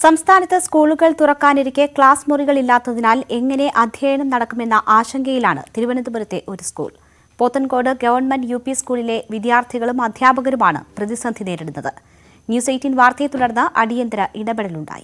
സംസ്ഥാനത്ത് സ്കൂളുകൾ തുറക്കാനിരിക്കെ ക്ലാസ് മുറികളില്ലാത്തതിനാൽ എങ്ങനെ അധ്യയനം നടക്കുമെന്ന ആശങ്കയിലാണ് തിരുവനന്തപുരത്തെ ഒരു school Pothencode government U P സ്കൂളിലെ വിദ്യാർത്ഥികളും അധ്യാപകരുമാണ് പ്രതിസന്ധി നേരിടുന്നത് ന്യൂസ് എയ്റ്റീൻ വാർത്തയെ തുടർന്ന് അടിയന്തര ഇടപെടലുണ്ടായി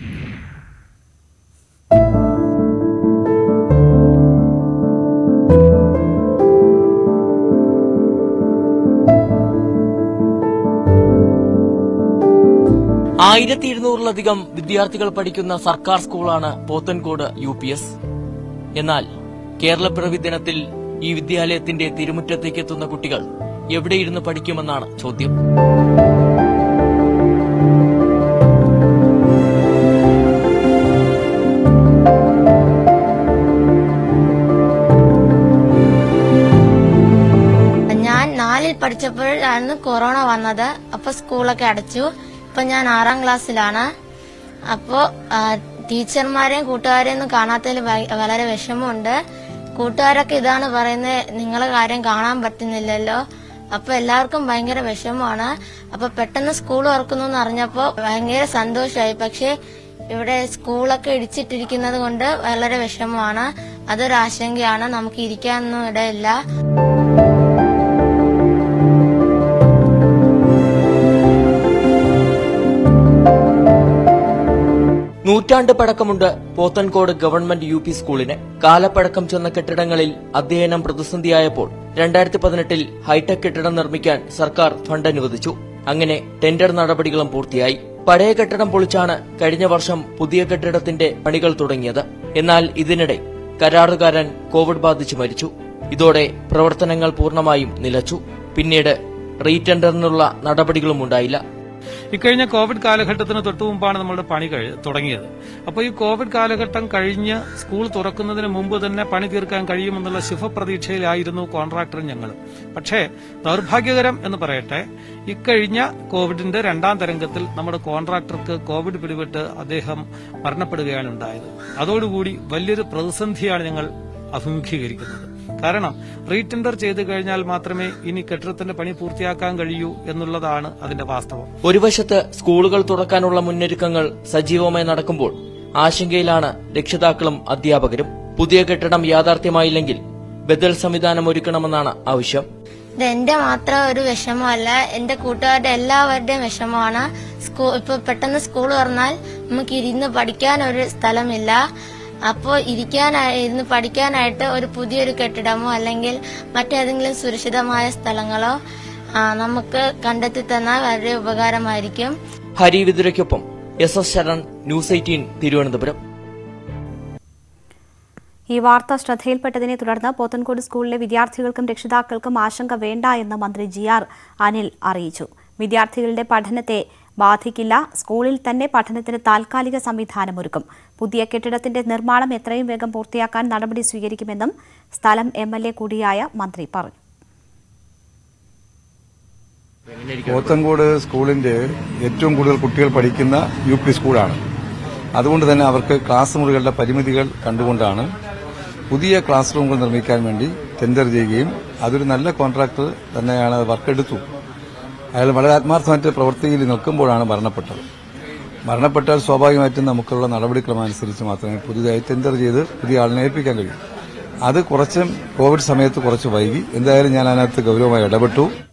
ആയിരത്തി ഇരുന്നൂറിലധികം വിദ്യാർത്ഥികൾ പഠിക്കുന്ന സർക്കാർ സ്കൂളാണ് പോത്തൻകോട് യു പി എസ് എന്നാൽ കേരളപ്പിറവി ദിനത്തിൽ ഈ വിദ്യാലയത്തിന്റെ തിരുമുറ്റത്തേക്ക് എത്തുന്ന കുട്ടികൾ എവിടെയിരുന്ന് പഠിക്കുമെന്നാണ് ചോദ്യം ഞാൻ നാലിൽ പഠിച്ചപ്പോഴാണ് കൊറോണ വന്നത് അപ്പൊ സ്കൂളൊക്കെ അടച്ചു ഇപ്പൊ ഞാൻ ആറാം ക്ലാസ്സിലാണ് അപ്പോ ആ, ടീച്ചർമാരെയും കൂട്ടുകാരെയും ഒന്നും കാണാത്തതിൽ വ- വളരെ വിഷമമുണ്ട് കൂട്ടുകാരൊക്കെ ഇതാണ് പറയുന്നത് നിങ്ങളെ കാര്യം കാണാൻ പറ്റുന്നില്ലല്ലോ അപ്പൊ എല്ലാവർക്കും ഭയങ്കര വിഷമമാണ് അപ്പൊ പെട്ടെന്ന് സ്കൂൾ തുറക്കുന്നു എന്ന് അറിഞ്ഞപ്പോ ഭയങ്കര സന്തോഷമായി പക്ഷെ ഇവിടെ സ്കൂളൊക്കെ ഇടിച്ചിട്ടിരിക്കുന്നത് കൊണ്ട് വളരെ വിഷമമാണ് അതൊരു ആശങ്കയാണ് നമുക്ക് ഇരിക്കാനൊന്നും ഇടയില്ല നൂറ്റാണ്ട് പഴക്കമുണ്ട് പോത്തൻകോട് ഗവൺമെന്റ് യു പി സ്കൂളിന് കാലപ്പഴക്കം ചെന്ന കെട്ടിടങ്ങളിൽ അധ്യയനം പ്രതിസന്ധിയായപ്പോൾ രണ്ടായിരത്തി പതിനെട്ടിൽ ഹൈടെക് കെട്ടിടം നിർമ്മിക്കാൻ സർക്കാർ ഫണ്ട് അനുവദിച്ചു അങ്ങനെ ടെൻഡർ നടപടികളും പൂർത്തിയായി പഴയ കെട്ടിടം പൊളിച്ചാണ് കഴിഞ്ഞ വർഷം പുതിയ കെട്ടിടത്തിന്റെ പണികൾ തുടങ്ങിയത് എന്നാൽ ഇതിനിടെ കരാറുകാരൻ കോവിഡ് ബാധിച്ച് മരിച്ചു ഇതോടെ പ്രവർത്തനങ്ങൾ പൂർണ്ണമായും നിലച്ചു പിന്നീട് റീടെൻഡറിനുള്ള നടപടികളും ഉണ്ടായില്ല ഇക്കഴിഞ്ഞ കോവിഡ് കാലഘട്ടത്തിന് തൊട്ടു മുമ്പാണ് നമ്മളുടെ പണി കഴി- തുടങ്ങിയത് അപ്പോൾ ഈ കോവിഡ് കാലഘട്ടം കഴിഞ്ഞ് സ്കൂൾ തുറക്കുന്നതിന് മുമ്പ് തന്നെ പണി തീർക്കാൻ കഴിയുമെന്നുള്ള ശുഭപ്രതീക്ഷയിലായിരുന്നു കോൺട്രാക്ടറും ഞങ്ങൾ പക്ഷേ ദൗർഭാഗ്യകരം എന്ന് പറയട്ടെ ഇക്കഴിഞ്ഞ കോവിഡിന്റെ രണ്ടാം തരംഗത്തിൽ നമ്മുടെ കോൺട്രാക്ടർക്ക് കോവിഡ് പിടിപെട്ട് അദ്ദേഹം മരണപ്പെടുകയാണ് ഉണ്ടായത് അതോടുകൂടി വലിയൊരു പ്രതിസന്ധിയാണ് ഞങ്ങൾ അഭിമുഖീകരിക്കുന്നത് കാരണം റീടെൻഡർ ചെയ്തു കഴിഞ്ഞാൽ മാത്രമേ ഇനി കെട്ടിടത്തിന്റെ പണി പൂർത്തിയാക്കാൻ കഴിയൂ എന്നുള്ളതാണ് അതിന്റെ വാസ്തവം ഒരു വശത്ത് സ്കൂളുകൾ തുറക്കാനുള്ള മുന്നൊരുക്കങ്ങൾ സജീവമായി നടക്കുമ്പോൾ ആശങ്കയിലാണ് രക്ഷിതാക്കളും അധ്യാപകരും പുതിയ കെട്ടിടം യാഥാർത്ഥ്യമായില്ലെങ്കിൽ ബദൽ സംവിധാനം ഒരുക്കണമെന്നാണ് ആവശ്യം ഇത് എന്റെ മാത്രം ഒരു വിഷമമല്ല എന്റെ കൂട്ടുകാരുടെ എല്ലാവരുടെയും വിഷമമാണ് സ്കൂൾ ഇപ്പൊ പെട്ടെന്ന് സ്കൂൾ തുറന്നാൽ നമുക്ക് ഇരുന്ന് പഠിക്കാൻ ഒരു സ്ഥലമില്ല അപ്പോൾ ഇരിക്കാനായി ഇരുന്ന് പഠിക്കാനായിട്ട് ഒരു പുതിയൊരു കെട്ടിടമോ അല്ലെങ്കിൽ മറ്റേതെങ്കിലും സുരക്ഷിതമായ സ്ഥലങ്ങളോ ആ, നമുക്ക് കണ്ടെത്തി തന്നാൽ വളരെ ഉപകാരമായിരിക്കും ഹരി വിതുരയ്ക്കൊപ്പം S S Sharan news eighteen Thiruvananthapuram ഈ വാർത്ത ശ്രദ്ധയിൽപ്പെട്ടതിനെ തുടർന്ന് പോത്തൻകോട് സ്കൂളിലെ വിദ്യാർത്ഥികൾക്കും രക്ഷിതാക്കൾക്കും ആശങ്ക വേണ്ട എന്ന് മന്ത്രി ജി ആർ അനിൽ അറിയിച്ചു വിദ്യാർത്ഥികളുടെ പഠനത്തെ ബാധിക്കില്ല സ്കൂളിൽ തന്നെ പഠനത്തിന് താൽക്കാലിക സംവിധാനമൊരുക്കും പുതിയ കെട്ടിടത്തിന്റെ നിർമ്മാണം എത്രയും വേഗം പൂർത്തിയാക്കാൻ നടപടി സ്വീകരിക്കുമെന്നും സ്ഥലം എം എൽ എ കൂടിയായ മന്ത്രി പറഞ്ഞു പോത്തൻകോട് സ്കൂളിന്റെ ഏറ്റവും കൂടുതൽ കുട്ടികൾ പഠിക്കുന്ന യു പി സ്കൂളാണ് അതുകൊണ്ട് തന്നെ അവർക്ക് ക്ലാസ് മുറികളുടെ പരിമിതികൾ കണ്ടുകൊണ്ടാണ് പുതിയ ക്ലാസ് റൂമുകൾ നിർമ്മിക്കാൻ വേണ്ടി ടെൻഡർ ചെയ്യുകയും അതൊരു നല്ല കോൺട്രാക്ടർ തന്നെയാണ് വർക്ക് എടുത്തു അയാൾ വളരെ ആത്മാർത്ഥമായിട്ട് പ്രവൃത്തിയിൽ നിൽക്കുമ്പോഴാണ് മരണപ്പെട്ടത് മരണപ്പെട്ടാൽ സ്വാഭാവികമായിട്ടും നമുക്കുള്ള നടപടിക്രമം മാത്രമേ പുതിയതായി ടെൻഡർ ചെയ്ത് പുതിയ ആളിനെ ഏൽപ്പിക്കാൻ കഴിയൂ അത് കുറച്ചും കോവിഡ് സമയത്ത് കുറച്ച് വൈകി എന്തായാലും ഞാൻ അതിനകത്ത് ഗൗരവമായി ഇടപെട്ടു